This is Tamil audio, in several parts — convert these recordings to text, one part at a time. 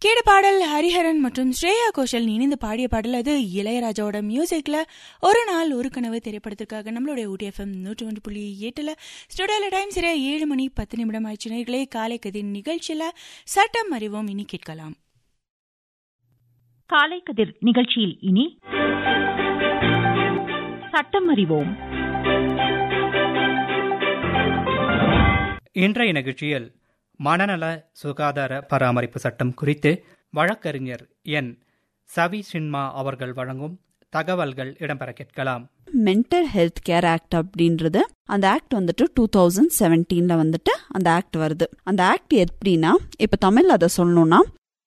கேட பாடல் ஹரிஹரன் மற்றும் ஸ்ரேயா கோஷல் இணைந்து பாடிய பாடல் அது இளையராஜாவோட மியூசிக்ல ஒரு நாள் ஒரு கனவு திரைப்படத்திற்காக நம்மளுடைய ஊடிஎஃப்எம் நூற்றி ஒன்று புள்ளி எட்டுல ஸ்டுடியோல டைம் சரியா ஏழு மணி பத்து நிமிடம் ஆயிடுச்சு நேர்களே காலை கதிர் நிகழ்ச்சியில சட்டம் அறிவோம் இனி கேட்கலாம் காலை கதிர் நிகழ்ச்சியில் இனி சட்டம் அறிவோம் இன்றைய நிகழ்ச்சியில் மனநல சுகாதார பராமரிப்பு சட்டம் குறித்து வழக்கறிஞர் என் சவி சின்மா அவர்கள் வழங்கும் தகவல்கள் இடம்பெற கேட்கலாம் மென்டல் ஹெல்த் கேர் ஆக்ட் அப்படின்றது அந்த ஆக்ட் வந்துட்டு டூ தௌசண்ட் செவன்டீன்ல வந்துட்டு அந்த ஆக்ட் வருது அந்த ஆக்ட் எப்படின்னா இப்ப தமிழ் அதை சொல்லணும்னா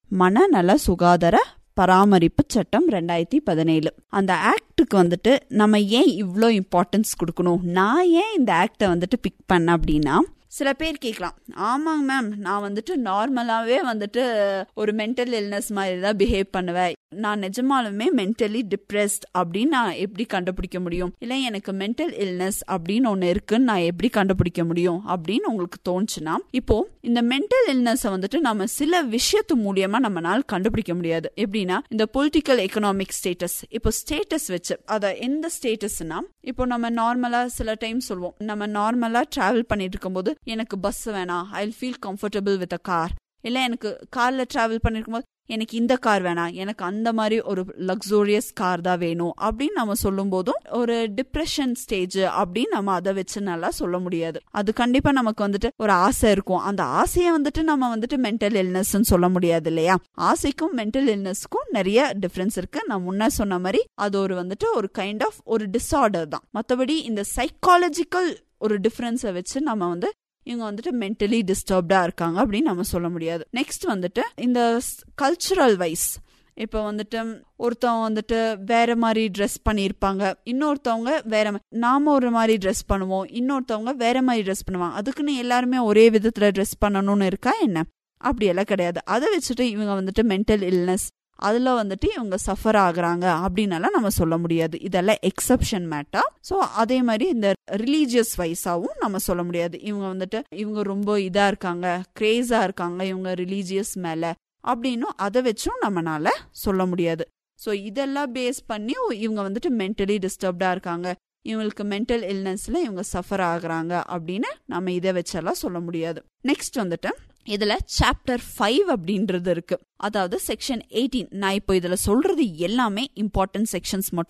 மனநல சுகாதார பராமரிப்பு சட்டம் ரெண்டாயிரத்தி பதினேழு அந்த ஆக்டுக்கு வந்துட்டு நம்ம ஏன் இவ்வளோ இம்பார்ட்டன்ஸ் கொடுக்கணும் நான் ஏன் இந்த ஆக்டை வந்துட்டு பிக் பண்ண அப்படின்னா சில பேர் கேட்கலாம் ஆமாங்க மேம் நான் வந்துட்டு நார்மலாகவே வந்துட்டு ஒரு மென்டல் இல்னஸ் மாதிரி தான் பிஹேவ் பண்ணுவேன் நான் நிஜமாலுமே மென்டலி டிப்ரெஸ்ட் அப்படின்னு நான் எப்படி கண்டுபிடிக்க முடியும் இல்லை எனக்கு மென்டல் இல்னஸ் அப்படின்னு ஒன்று இருக்குன்னு நான் எப்படி கண்டுபிடிக்க முடியும் அப்படின்னு உங்களுக்கு தோணுச்சுன்னா இப்போ இந்த மென்டல் இல்னஸை வந்துட்டு நம்ம சில விஷயத்து மூலியமா நம்மளால கண்டுபிடிக்க முடியாது எப்படின்னா இந்த பொலிட்டிக்கல் எக்கனாமிக் ஸ்டேட்டஸ் இப்போ ஸ்டேட்டஸ் வச்சு அதை எந்த ஸ்டேட்டஸ்னா இப்போ நம்ம நார்மலா சில டைம் சொல்லுவோம் நம்ம நார்மலா டிராவல் பண்ணிட்டு இருக்கும்போது எனக்கு பஸ் வேணாம் I feel comfortable with a car இல்லை எனக்கு காரில் ட்ராவல் பண்ணிருக்கும்போது எனக்கு இந்த கார் வேணாம் எனக்கு அந்த மாதிரி ஒரு லக்ஸூரியஸ் கார் தான் வேணும் அப்படின்னு நம்ம சொல்லும் போதும் ஒரு டிப்ரெஷன் ஸ்டேஜ் அப்படின்னு நம்ம அதை வச்சு நல்லா சொல்ல முடியாது அது கண்டிப்பா நமக்கு வந்துட்டு ஒரு ஆசை இருக்கும் அந்த ஆசையை வந்துட்டு நம்ம வந்துட்டு மென்டல் இல்னஸ் சொல்ல முடியாது இல்லையா ஆசைக்கும் மென்டல் இல்னஸ்க்கும் நிறைய டிஃபரன்ஸ் இருக்கு நான் முன்ன சொன்ன மாதிரி அது ஒரு வந்துட்டு ஒரு கைண்ட் ஆஃப் ஒரு டிஸார்டர் தான் மற்றபடி இந்த சைக்காலஜிக்கல் ஒரு டிஃபரன்ஸை வச்சு நம்ம வந்து இவங்க வந்துட்டு மென்டலி டிஸ்டர்ப்டா இருக்காங்க அப்படின்னு நம்ம சொல்ல முடியாது நெக்ஸ்ட் வந்துட்டு இந்த கல்ச்சுரல் வைஸ் இப்போ வந்துட்டு ஒருத்தவங்க வந்துட்டு வேற மாதிரி ட்ரெஸ் பண்ணியிருப்பாங்க இன்னொருத்தவங்க வேற நாம ஒரு மாதிரி ட்ரெஸ் பண்ணுவோம் இன்னொருத்தவங்க வேற மாதிரி ட்ரெஸ் பண்ணுவாங்க அதுக்குன்னு எல்லாருமே ஒரே விதத்துல ட்ரெஸ் பண்ணணும்னு இருக்கா என்ன அப்படியெல்லாம் கிடையாது அதை வச்சுட்டு இவங்க வந்துட்டு மென்டல் இல்னஸ் அதுல வந்துட்டு இவங்க சஃபர் ஆகுறாங்க அப்படின்னாலாம் நம்ம சொல்ல முடியாது இதெல்லாம் எக்ஸப்ஷன் மேட்டா ஸோ அதே மாதிரி இந்த ரிலீஜியஸ் வைஸாவும் நம்ம சொல்ல முடியாது இவங்க வந்துட்டு இவங்க ரொம்ப இதா இருக்காங்க கிரேஸா இருக்காங்க இவங்க ரிலீஜியஸ் மேல அப்படின்னும் அதை வச்சும் நம்மனால சொல்ல முடியாது ஸோ இதெல்லாம் பேஸ் பண்ணி இவங்க வந்துட்டு மென்டலி டிஸ்டர்ப்டா இருக்காங்க இவங்களுக்கு மென்டல் இல்னஸ்ல இவங்க சஃபர் ஆகுறாங்க அப்படின்னு நம்ம இதை வச்செல்லாம் சொல்ல முடியாது நெக்ஸ்ட் வந்துட்டு இதுல சாப்டர் ஃபைவ் அப்படின்றது இருக்கு அதாவது செக்ஷன் எயிட்டீன் நான் இப்போ இதுல சொல்றது எல்லாமே இம்பார்ட்டன்ட் செக்ஷன்ஸ் மட்டும்